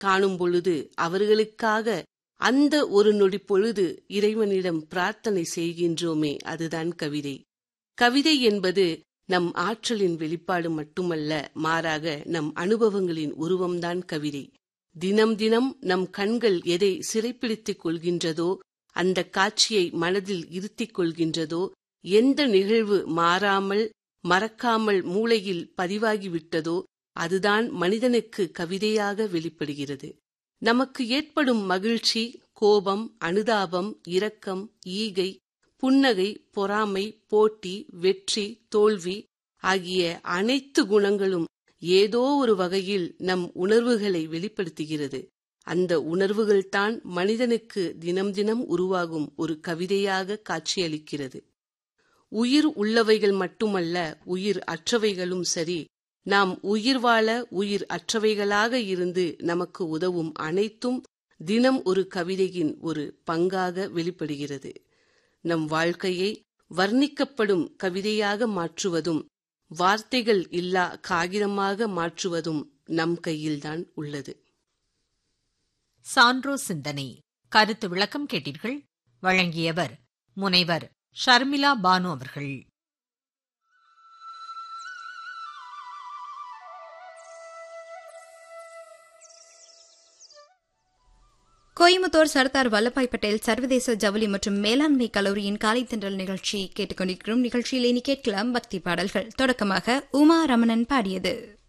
காணும் பொழுது அவர்களுக்காக அந்த ஒரு நொடி பொழுது இறைவனிடம் பிரார்த்தனை செய்கின்றோமே அதுதான் கவிதை கவிதை என்பது நம் ஆற்றலின் வெளிப்பாடு மட்டுமல்ல மாறாக நம் அனுபவங்களின் உருவம்தான் கவிதை தினம் தினம் நம் கண்கள் எதை சிறைப்பிடித்துக் கொள்கின்றதோ அந்த காட்சியை மனதில் இருத்திக் கொள்கின்றதோ எந்த நிகழ்வு மாறாமல் மறக்காமல் மூளையில் பதிவாகிவிட்டதோ அதுதான் மனிதனுக்கு கவிதையாக வெளிப்படுகிறது நமக்கு ஏற்படும் மகிழ்ச்சி கோபம் அனுதாபம் இரக்கம் ஈகை புன்னகை பொறாமை போட்டி வெற்றி தோல்வி ஆகிய அனைத்து குணங்களும் ஏதோ ஒரு வகையில் நம் உணர்வுகளை வெளிப்படுத்துகிறது அந்த உணர்வுகள்தான் மனிதனுக்கு தினம் தினம் உருவாகும் ஒரு கவிதையாக காட்சியளிக்கிறது உயிர் உள்ளவைகள் மட்டுமல்ல உயிர் அற்றவைகளும் சரி நாம் உயிர் வாழ உயிர் அற்றவைகளாக இருந்து நமக்கு உதவும் அனைத்தும் தினம் ஒரு கவிதையின் ஒரு பங்காக வெளிப்படுகிறது நம் வாழ்க்கையை வர்ணிக்கப்படும் கவிதையாக மாற்றுவதும் வார்த்தைகள் இல்லா காகிதமாக மாற்றுவதும் நம் கையில்தான் உள்ளது சான்றோ சிந்தனை கருத்து விளக்கம் கேட்டீர்கள் வழங்கியவர் முனைவர் ஷர்மிளா பானு அவர்கள் கோயம்புத்தூர் சர்தார் வல்லபாய் பட்டேல் சர்வதேச ஜவுளி மற்றும் மேலாண்மை கல்லூரியின் காலை தென்றல் நிகழ்ச்சி கேட்டுக்கொண்டிருக்கிறோம் நிகழ்ச்சியில் இனி கேட்கலாம் பக்தி பாடல்கள் தொடக்கமாக உமா ரமணன் பாடியது